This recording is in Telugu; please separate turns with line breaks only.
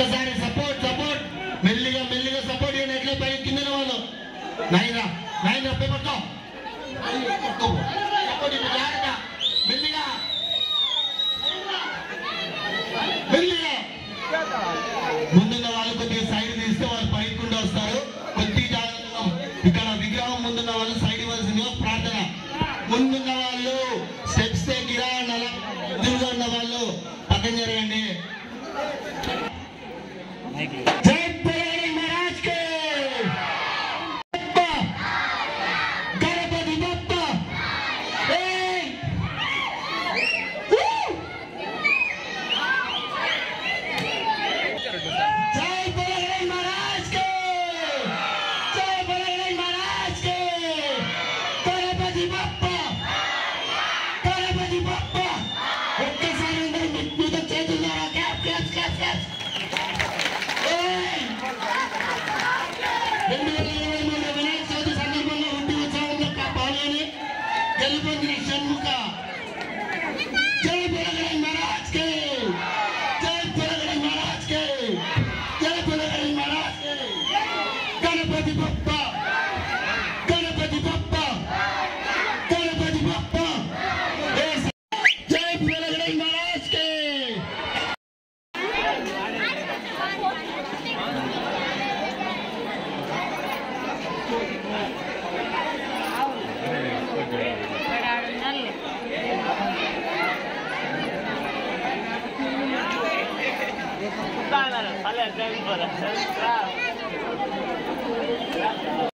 ఒక్కసారి సపోర్ట్ సపోర్ట్ మెల్లిగా మెల్లిగా సపోర్ట్ చేయండి ఎట్లా పై కింద వాళ్ళు నైనా నైనా పై పట్టుకో పట్టుకో. సపోర్ట్ ఇవ్వు, జాగ్రత్త. మెల్లిగా మెల్లిగా ముందున్న వాళ్ళు కొద్దిగా సైడ్ తీస్తే వాళ్ళు పైకి ఉండి వస్తారు కొద్దిగా జాగ్రత్తగా ఇక్కడ విగ్రహం ముందున్న వాళ్ళు సైడ్ ఇవ్వాల్సిందిగా ప్రార్థన ముందున్న వాళ్ళు స్టెప్స్ దగ్గర నల ఎదురుగా ఉన్న వాళ్ళు పక్కన జరగండి జై పిల్లడి మహారాజ్ కి బప్ప! గణపతి బప్ప! ఏయ్! ఊ! జై పిల్లడి మహారాజ్ కి జై పిల్లడి మహారాజ్ కి గణపతి బప్ప గణపతి బప్ప ఒక్కసారి అందరూ మీ- మీతో చేతులు ద్వారా క్యాప్ క్యాప్ క్యాప్ క్యాప్ ఏయ్! రెండు వేల ఇరవై మూడు వినాయక చవితి సందర్భంగా ఉండి ఉత్సవంలో పాల్గొని గెలుపొందిన షణ్ముఖ జై పిల్లగడి మహారాజ్ కి జై పిల్లగడి మహారాజ్ కి జై పిల్లగడి మహారాజ్ కి గణపతి బప్ప గణపతి బప్ప గణపతి బప్ప ఏ స- జై పిల్లగడి మహారాజ్ కి
Dale, dale, dale, dale, dale, dale.